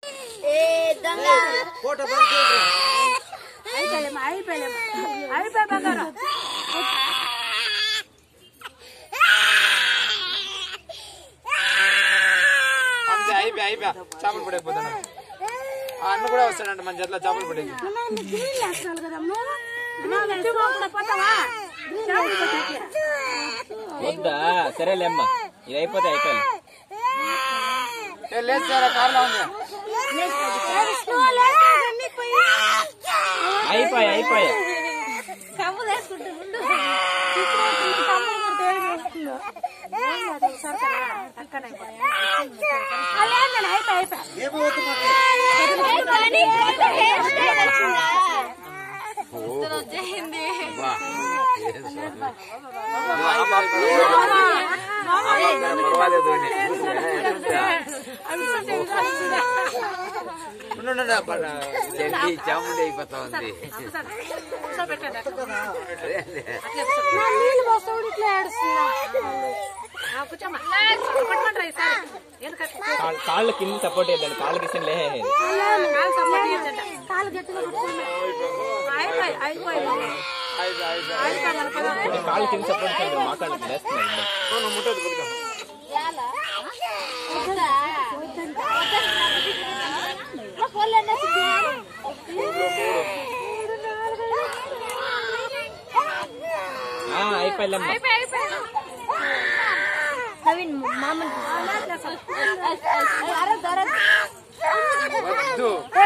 Photo పడుతుంది అయిపోయామ్మా అయిపోయామ్మా అయిపోయి బంగారం అంతే అయిపోయి అయిపోయా చేపలు పడైపోతాను ఆ అన్న కూడా వస్తాడంట మన జట్ల చేపలు పడేకి గ్రీన్ వేస్తున్నావు కదా నువ్వు ఇంటి కూడా పోతావా చేపలు పట్టేకి. వద్దా సరేలేమ్మా ఇది అయిపోతే అయిపోయి ఏ లేదు సార్ కార్లో ఉంది అయిపోయి అయిపోయి కవ్వులు వేసుకుంటూ ఉండు. ఇప్పుడు ఇంటి కవ్వులు కొడితే ఏం చేస్తుందో. ఏం కాదు, సరిపడా. పక్కన అయిపోయి. అలా ఏందని, అయిపోయి, అయిపోయి. ఏమి వద్దు మాకు పర్వాలేదు చాముండి అయిపోతా ఉంది కూర్చోబెట్టండి. నా నీళ్ళు పోస్తాడు ఇట్లా ఏడుస్తున్నా ఆ, కూర్చోమ్మా పట్టుకుంటారా ఈసారి ఎందుకంటే కాళ్ళ- కాళ్ళ కింద సపోర్ట్ చేద్దండి కాళ్ళకి ఇష్టం లే కాలు సపోర్ట్ చేయొద్దంట. కాలు గట్టిగా పట్టుకోండి అయిపోయి అయిపోయి అయిపోయి మన పదం. కాళ్ళ కింద సపోర్ట్ చేయండి మా కాళ్ళకి లేస్తున్నాయి ముట్టదు పట్టుకో అయిపోయిలేమ్మా వద్దు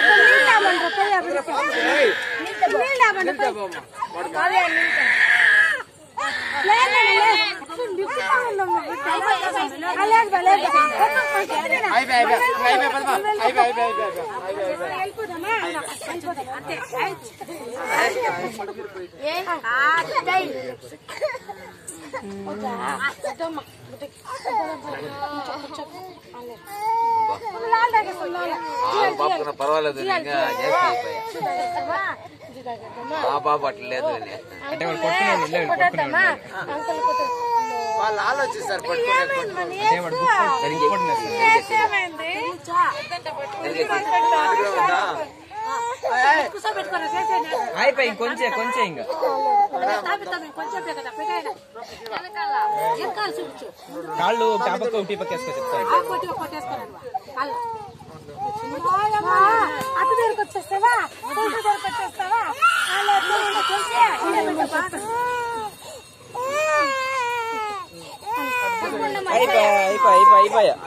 అయిపోయి అయిపోయి అయిపోయి పదమా అయిపోయి అయిపోయి అయిపోయి అయిపోయి అయిపోయి పాపకున్న పర్వాలేదు ఇంకా చేసి అయిపోయా మా పాప అట్లేదు అంటే వాళ్ళు కొట్టుకున్నాడు వెళ్ళాడు కొట్టుకున్నాడు వాళ్ళు ఆలోచిస్తారు పట్టుకునే పట్టుకునే అంటే వాడు గుర్తు- గుర్తుపట్టినాడు. కూర్చోబెట్టుకోరా చేసేయండి అయిపోయి కొంచెం కొంచెం ఇంకా తాపిస్తాం కొంచెం కదా పెట్టేయండి వెనకాల చూపించు కాళ్ళు టాపక్క ఒకటి పక్క వేసుకో చెప్తాను ఆ కొట్టిగా కొట్టేసుకోండి కాళ్ళు. అటు దగ్గరకు వచ్చేస్తావా ఇటు దగ్గరకు వచ్చేస్తావా వాళ్ళు ఎట్లా ఉందో తెలిసి ఈడ పెట్టు బాగా. అయిపోయా అయిపోయా అయిపోయా అయిపోయా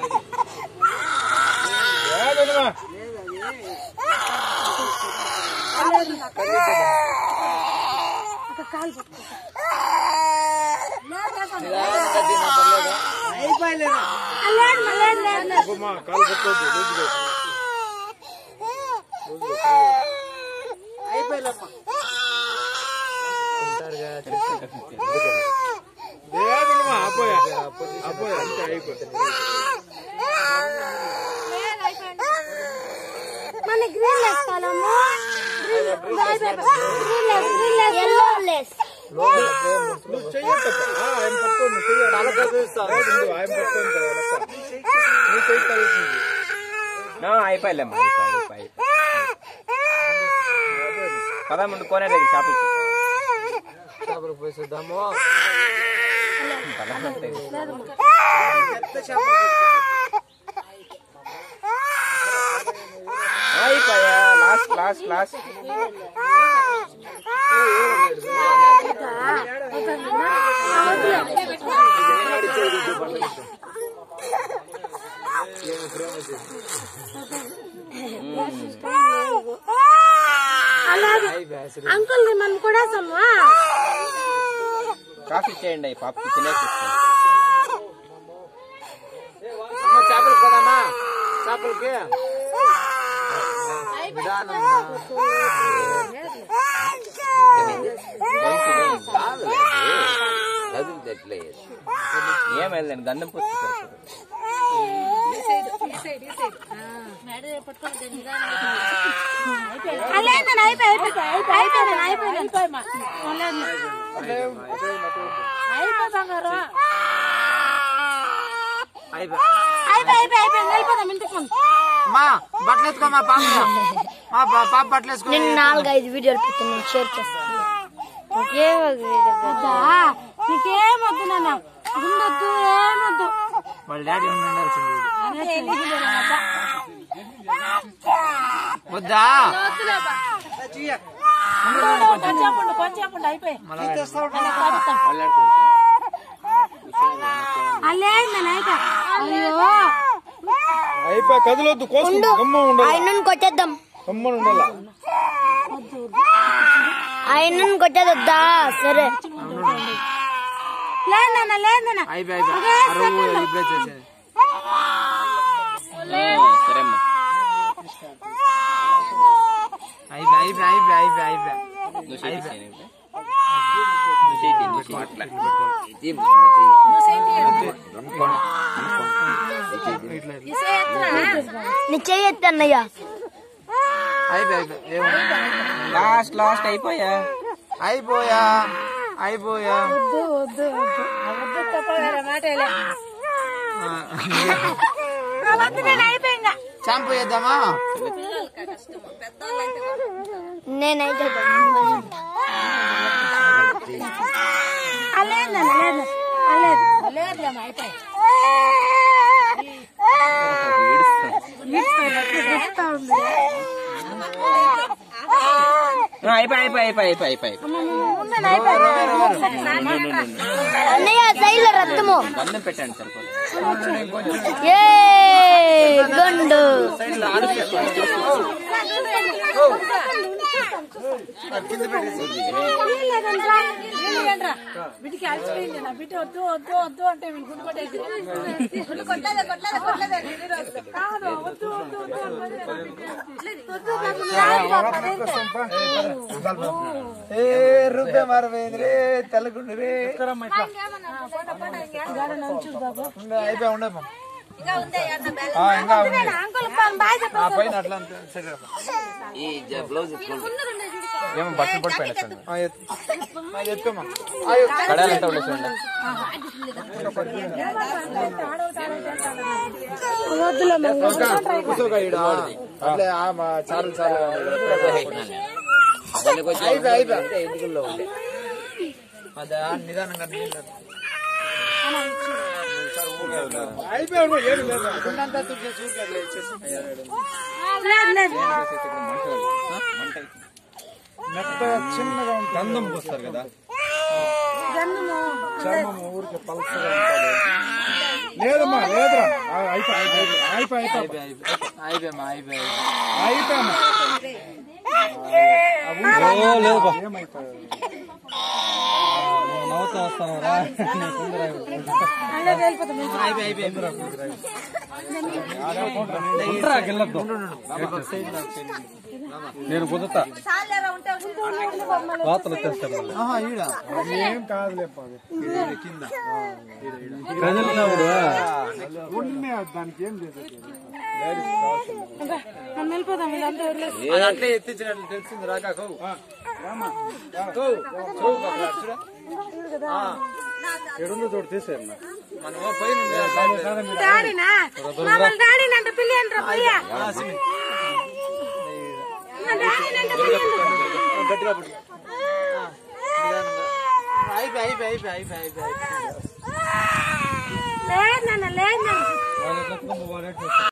ఒక కాలు పట్టుకో అయిపోయలేదా లేదు లేదు లేదు అయిపోయలేమ్మా మన గ్రీన్ లెస్ కాలము green less green less yellow less అయిపోయిలేమ్మా అయిపోయి అయిపోయి పదముందు కోనే దగ్గర షాపుకి చేపలు పోసేద్దాము పదమంటే అయిపోయా లాస్ట్ లాస్ట్ లాస్ట్ అలాగే అంకుల్ మనం కూడా సమ్మా కాఫీ చేయండి పాపకి తినేసి ఇస్తాను. అమ్మ చేపలు పోదామా చేపలకి నిదానం కదిలితట్లే ఏం వెళ్ళండి గంధం పుస్తకం అలాగే అయిపోయి అయిపోయి అయిపోయి అయిపోయి అయిపోయి బంగారు అయిపోయి అయిపోయి అయిపోయి అయిపోయి వెళ్ళిపోదాం ఇంటికి మా బట్టలు ఎత్తుకో మా పాప మా పా- పాప బట్టలు వేసుకో నేను నాలుగైదు వీడియోలు పెట్టాను నేను షేర్ చేస్తాను ఒకే ఒక వీడియో వద్దా? నీకేమొద్దు నాన్న ఉండొద్దు ఏమొద్దు వాళ్ళ డాడీ ఉండాల్సింది వద్దా కొంచెం ఉండు కొంచెం ఉండు అయిపోయి అల్లేందని అయిపో అయ్యో అయిపోయి కదలొద్దు కోసం గమ్మ ఉండాలి ఆయనను కొట్టేద్దాం గమ్మన ఉండాలి ఆయనను కొట్టేదొద్దా సరే లేదన్న లేదన్న అయిపోయి అయిపోయి అరువు ఇప్పుడే చేసేది సరే అమ్మా అయిపోయి అయిపోయి అయిపోయి అయిపోయి అయిపోయి నువ్వు చేయి తీసేయ్ నువ్వు. నువ్వు చేయి తీ, నువ్వు చేయి. అట్లా. ఇది మన చెయ్యి. నీ చెయ్యి ఎత్తి అన్నయ్య అయిపోయి అయిపోయి ఏమన్నా లాస్ట్ లాస్ట్ అయిపోయా అయిపోయా అయిపోయా వద్దు వద్దు వద్దు వద్దు తప్ప వేరే మాట లే వద్దు నేను అయిపోయిందా షాంపూ చేద్దామా నేనైతే లేదన్న లేదు లేదు లేదులేమ్మా అయిపోయి అయిపోయి అయిపోయి అయిపోయి అయిపోయి అయిపోయి అన్నయ్య సైడ్ లో రక్తము బంధం పెట్టండి సరిపోదు ఏ గుండు బిడ్డకి అలసిపోయింది నా బిడ్డ వద్దు వద్దు వద్దు అంటే వీళ్ళు గుండు కొట్టేసి గుండు కొట్టలేదు కొట్టలేదు కొట్టలేదు ఈ రోజు. కాదు వద్దు వద్దు వద్దు అన్నది నా బిడ్డ. వద్దు నాకు ఏ రూపే మారవేంద్రే తెల్లగుండు రే అయిపోయి ఉండమ్మా ఆ, ఇంకా ఉంది అంకుల్ బాయ్ చెప్పండి ఆ పైన అట్లా అంతే. సరే అమ్మా. ఈ జ- బ్లౌజ్ ఇచ్చుకోండి ఏమో బట్టలు పడిపోయినా ఆ, ఎత్తు. ఆ, ఎత్తుకోమ్మా ఆ, ఎత్తు. కడాలంటే ఉండేసి కూర్చోగా ఈడ. అట్లే ఆ, మా చాలు చాలు దానికి వచ్చి అయిపోయి అయిపోయి అంటే ఎన్నికల్లో ఉండే అదా నిదానంగా నీళ్ళు. అయిపోయి ఏమి లేదు ఉన్నంత తుడిచే చూడు అట్లా ఇచ్చేసి. మెత్తగా చిన్నగా ఉంటుంది గంధం పోస్తారు కదా చర్మం ఊరికి పలసగా ఉంటుంది లేదమ్మా లేదురా ఆ, అయిపోయి అయిపోయి అయిపోయి అయిపోయి అయిపోయి అయిపోయామ్మా అయిపోయి అయిపోయామ్మా ఏమైపోయావు నవ్వుతా వస్తాను రా అయిపోయి అయిపోయి గెల్లద్దు నేను కుదుతా వాతలు వచ్చేస్తాను మళ్ళీ. ఆహా, ఈడ ఏం కాదులే పావి. కదిలినప్పుడు ఉండే దానికి ఏం చేసేది లేడీస్ కావాల్సింది. మనం వెళ్ళిపోదాం వీళ్ళంతా వదిలేసి అది అట్లే ఎత్తించినట్లు తెలిసింది రాకా కౌ కౌ కౌ పక్కన చూడ ఎడుందో చోటు తీసేయమ్మా మనం పైన ఉండే డాడీనా మమ్మల్ని డాడీని అంటే పిల్లి రా పోయా డాడీని అంటే పిల్లి గట్టిగా పట్టు ఆ, నిదానంగా. అయిపోయి అయిపోయి అయిపోయి అయిపోయి అయిపోయి లేదు నాన్న లేదు నాన్న వాళ్ళు ఎట్లా వాళ్ళు ఎట్లా